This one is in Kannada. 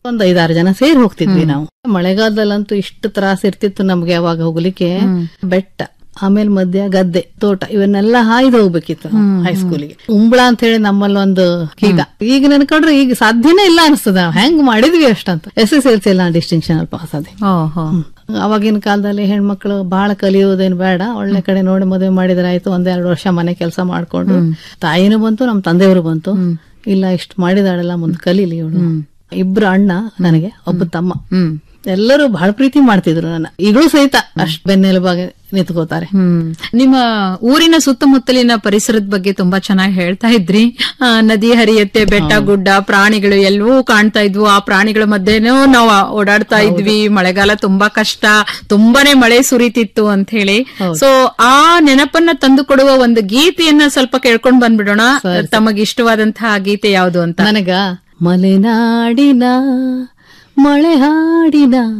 ಒಂದ್ ಐದಾರು ಜನ ಸೇರಿ ಹೋಗ್ತಿದ್ವಿ ನಾವು ಮಳೆಗಾಲದಲ್ಲಂತೂ ಇಷ್ಟು ತ್ರಾಸ ಇರ್ತಿತ್ತು ನಮ್ಗೆ ಅವಾಗ ಹೋಗ್ಲಿಕ್ಕೆ ಬೆಟ್ಟ ಆಮೇಲೆ ಮಧ್ಯ ಗದ್ದೆ ತೋಟ ಇವನ್ನೆಲ್ಲ ಹಾಯ್ದು ಹೋಗ್ಬೇಕಿತ್ತು ಹೈಸ್ಕೂಲಿಗೆ ಉಂಬಳ ಅಂತ ಹೇಳಿ ನಮ್ಮಲ್ಲಿ ಒಂದು ಈಗ ಈಗ ನೆನ್ಕೊಂಡ್ರೆ ಈಗ ಸಾಧ್ಯನೇ ಇಲ್ಲ ಅನಿಸ್ತದ ಹೆಂಗ್ ಮಾಡಿದ್ವಿ ಅಷ್ಟಂತ ಎಸ್ ಎಸ್ ಎಲ್ ಸಿ ಎಲ್ಲ ಡಿಸ್ಟಿಂಕ್ಷನ್ ಅಲ್ಲಿ ಪಾಸ್ ಅದೇ ಓಹೋ ಅವಾಗಿನ ಕಾಲದಲ್ಲಿ ಹೆಣ್ಮಕ್ಳು ಬಹಳ ಕಲಿಯೋದೇನ್ ಬೇಡ ಒಳ್ಳೆ ಕಡೆ ನೋಡಿ ಮದುವೆ ಮಾಡಿದ್ರೆ ಆಯ್ತು ಒಂದೆರಡು ವರ್ಷ ಮನೆ ಕೆಲಸ ಮಾಡ್ಕೊಂಡು ತಾಯಿನೂ ಬಂತು ನಮ್ ತಂದೆಯವರು ಬಂತು ಇಲ್ಲ ಇಷ್ಟು ಮಾಡಿದಾಳಲ್ಲ ಮುಂದೆ ಕಲೀಲಿ ಇವಳು ಇಬ್ರು ಅಣ್ಣ ನನಗೆ ಒಬ್ಬ ತಮ್ಮ ಹ್ಮ್ ಎಲ್ಲರೂ ಬಹಳ ಪ್ರೀತಿ ಮಾಡ್ತಿದ್ರು ನನ್ನ ಈಗಲೂ ಸಹಿತ ಅಷ್ಟ್ ಬೆನ್ನೆಲುಬಾಗಿ ನಿಂತ್ಕೋತಾರೆ ಹ್ಮ್ ನಿಮ್ಮ ಊರಿನ ಸುತ್ತಮುತ್ತಲಿನ ಪರಿಸರದ ಬಗ್ಗೆ ತುಂಬಾ ಚೆನ್ನಾಗಿ ಹೇಳ್ತಾ ಇದ್ರಿ ಆ, ನದಿ ಹರಿಯತ್ತೆ ಬೆಟ್ಟ ಗುಡ್ಡ ಪ್ರಾಣಿಗಳು ಎಲ್ಲವೂ ಕಾಣ್ತಾ ಇದ್ವು ಆ ಪ್ರಾಣಿಗಳ ಮಧ್ಯೆನೂ ನಾವು ಓಡಾಡ್ತಾ ಇದ್ವಿ ಮಳೆಗಾಲ ತುಂಬಾ ಕಷ್ಟ ತುಂಬಾನೇ ಮಳೆ ಸುರಿತಿತ್ತು ಅಂತ ಹೇಳಿ ಸೊ ಆ ನೆನಪನ್ನ ತಂದು ಕೊಡುವ ಒಂದು ಗೀತೆಯನ್ನ ಸ್ವಲ್ಪ ಕೇಳ್ಕೊಂಡ್ ಬಂದ್ಬಿಡೋಣ ತಮಗೆ ಇಷ್ಟವಾದಂತಹ ಗೀತೆ ಯಾವುದು ಅಂತ ನನಗ ಮಲೆನಾಡಿನ ಮಳೆ ಹಾಡಿನ